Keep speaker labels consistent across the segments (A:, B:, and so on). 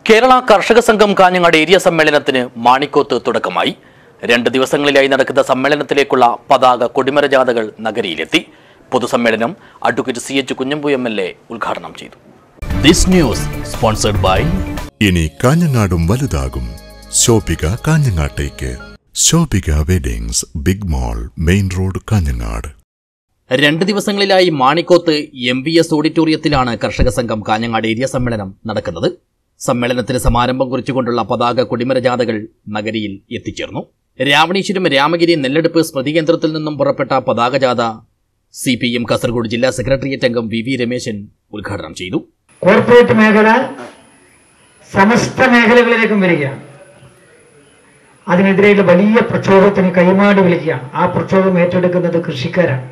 A: കേരള കർഷക സംഘം കാഞ്ഞങ്ങാട് ഏരിയ സമ്മേളനത്തിന് മാണിക്കോത്ത് തുടക്കമായി രണ്ട് ദിവസങ്ങളിലായി നടക്കുന്ന സമ്മേളനത്തിലേക്കുള്ള പതാക കൊടിമര ജാഥകൾ നഗരിയിലെത്തി പൊതുസമ്മേളനം advocate C H Kunhambu M L A ഉദ്ഘാടനം ചെയ്തു ദിസ് ന്യൂസ് സ്പോൺസർഡ് ബൈ
B: ഇനി കാഞ്ഞങ്ങാടും വലുതാകും ശോഭിക കാഞ്ഞങ്ങാട്ടേക്ക് Shobhika weddings big mall main road Kanhangad
A: രണ്ട് ദിവസങ്ങളിലായി മാണിക്കോത്ത് എം വി എസ് ഓഡിറ്റോറിയത്തിലാണ് കർഷക സംഘം കാഞ്ഞങ്ങാട് ഏരിയ സമ്മേളനം നടക്കുന്നത് സമ്മേളനത്തിന് സമാരംഭം കുറിച്ചുകൊണ്ടുള്ള പതാക കൊടിമര ജാഥകൾ നഗരിയിൽ എത്തിച്ചേർന്നു രാവണീശ്വരം രാമഗിരി നെല്ലെടുപ്പ് സ്മൃതി കേന്ദ്രത്തിൽ നിന്നും പുറപ്പെട്ട പതാക ജാഥ സി പി എം കാസർഗോഡ് ജില്ലാ സെക്രട്ടേറിയറ്റ് അംഗം വി വി രമേശൻ ഉദ്ഘാടനം ചെയ്തു
C: കോർപ്പറേറ്റ് മേഖല സമസ്ത മേഖലകളിലേക്കും വരികയാണ് അതിനെതിരെയുള്ള വലിയ പ്രക്ഷോഭത്തിന് കൈമാടി വിളിക്കുകയാണ് ആ പ്രക്ഷോഭം ഏറ്റെടുക്കുന്നത് കൃഷിക്കാരാണ്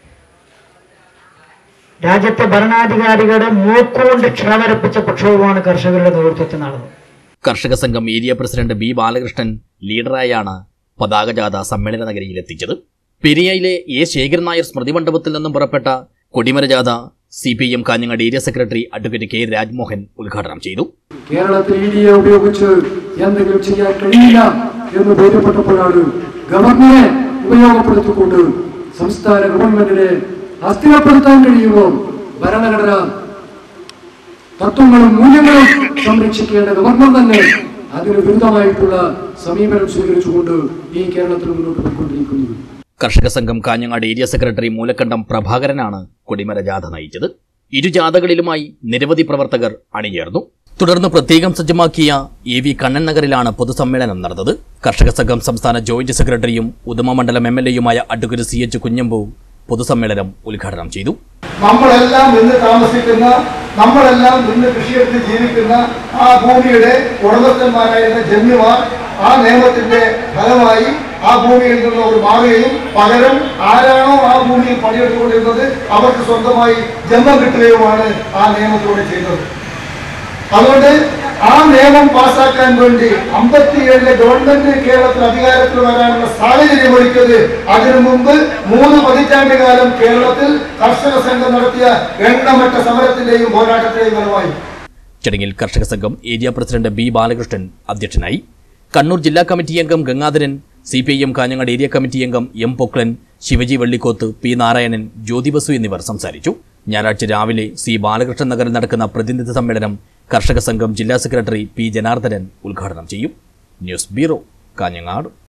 C: രാജ്യത്തെ ഭരണാധികാരികളുടെ മൂക്കുകൊണ്ട് ക്ഷണവരപ്പിച്ച പ്രക്ഷോഭമാണ് കർഷകരുടെ നേതൃത്വത്തിൽ നടന്നത്
A: കർഷക സംഘം ഏരിയ പ്രസിഡന്റ് ബി ബാലകൃഷ്ണൻ ലീഡറായാണ് പതാക ജാഥ സമ്മേളന നഗരിയിൽ എത്തിച്ചത് പെരിയയിലെ എ ശേഖരൻ നായർ സ്മൃതി മണ്ഡപത്തിൽ നിന്നും പുറപ്പെട്ട കൊടിമര ജാഥ C P M Kanhangad area secretary advocate K Rajmohan ഉദ്ഘാടനം ചെയ്തു
D: കേരളത്തിൽ ഇ ഡിയെ ഉപയോഗിച്ച് എന്തെങ്കിലും ചെയ്യാൻ കഴിയില്ല എന്ന് ബോധ്യപ്പെട്ടപ്പോഴാണ് ഗവർണറെ ഉപയോഗപ്പെടുത്തിക്കൊണ്ട് സംസ്ഥാന ഗവൺമെന്റിനെ അസ്ഥിരപ്പെടുത്താൻ കഴിയുമോ ഭരണഘടന തത്വങ്ങളും മൂല്യങ്ങളും സംരക്ഷിക്കേണ്ട ഗവർണർ തന്നെ അതിന് വിരുദ്ധമായിട്ടുള്ള സമീപനം സ്വീകരിച്ചുകൊണ്ട് ഈ കേരളത്തിൽ മുന്നോട്ട് പോയിക്കൊണ്ടിരിക്കുന്നത്
A: കർഷക സംഘം കാഞ്ഞങ്ങാട് ഏരിയ സെക്രട്ടറി മൂലക്കണ്ടം പ്രഭാകരനാണ് കൊടിമര ജാഥ നയിച്ചത് ഇരു ജാഥകളിലുമായി നിരവധി പ്രവർത്തകർ അണിചേർന്നു തുടർന്ന് പ്രത്യേകം സജ്ജമാക്കിയ എ വി കണ്ണൻ നഗറിലാണ് പൊതുസമ്മേളനം നടന്നത് കർഷക സംഘം സംസ്ഥാന ജോയിന്റ് സെക്രട്ടറിയും ഉദമ മണ്ഡലം എം എൽ എയുമായ അഡ്വക്കേറ്റ് സി എച്ച് കുഞ്ഞമ്പു പൊതുസമ്മേളനം ഉദ്ഘാടനം ചെയ്തു
E: നമ്മളെല്ലാം ഇന്ന് താമസിക്കുന്ന നമ്മളെല്ലാം ഇന്ന് കൃഷിയെടുത്ത് ജീവിക്കുന്ന ആ ഭൂമിയുടെ ഉടമസ്ഥന്മാരായിരുന്ന ജന്മിമാർ ആ നിയമത്തിന്റെ ഫലമായി ആ ഭൂമിയിൽ നിന്ന് അവർ മാറുകയും പകരം ആരാണോ ആ ഭൂമിയിൽ പണിയെടുത്തുകൊണ്ടിരുന്നത് അവർക്ക് സ്വന്തമായി ജന്മം കിട്ടുകയുമാണ് ആ നിയമത്തിലൂടെ ചെയ്തത് അതുകൊണ്ട് ആ നിയമം പാസാക്കാൻ വേണ്ടി അമ്പത്തിയേഴിലെ ഗവൺമെന്റ് കേരളത്തിൽ അധികാരത്തിൽ വരാനുള്ള സാഹചര്യം ഒരുക്കിയത് അതിനു മുമ്പ് മൂന്ന് പതിറ്റാണ്ട് കാലം കേരളത്തിൽ കർഷക സംഘം നടത്തിയ എണ്ണമറ്റ സമരത്തിന്റെയും പോരാട്ടത്തിന്റെയും ഫലമായി
A: ചടങ്ങിൽ കർഷക സംഘം ഏരിയ പ്രസിഡന്റ് ബി ബാലകൃഷ്ണൻ അധ്യക്ഷനായി കണ്ണൂർ ജില്ലാ കമ്മിറ്റി അംഗം Gangadharan C P I M Kanhangad area committee അംഗം എം പൊക്ലൻ ശിവജി വെള്ളിക്കോത്ത് പി നാരായണൻ ജ്യോതി ബസു എന്നിവർ സംസാരിച്ചു ഞായറാഴ്ച രാവിലെ സി ബാലകൃഷ്ണൻ നഗറിൽ നടക്കുന്ന പ്രതിനിധി സമ്മേളനം കർഷക സംഘം ജില്ലാ സെക്രട്ടറി പി ജനാർദ്ദനൻ ഉദ്ഘാടനം ചെയ്യും ന്യൂസ് ബ്യൂറോ കാഞ്ഞങ്ങാട്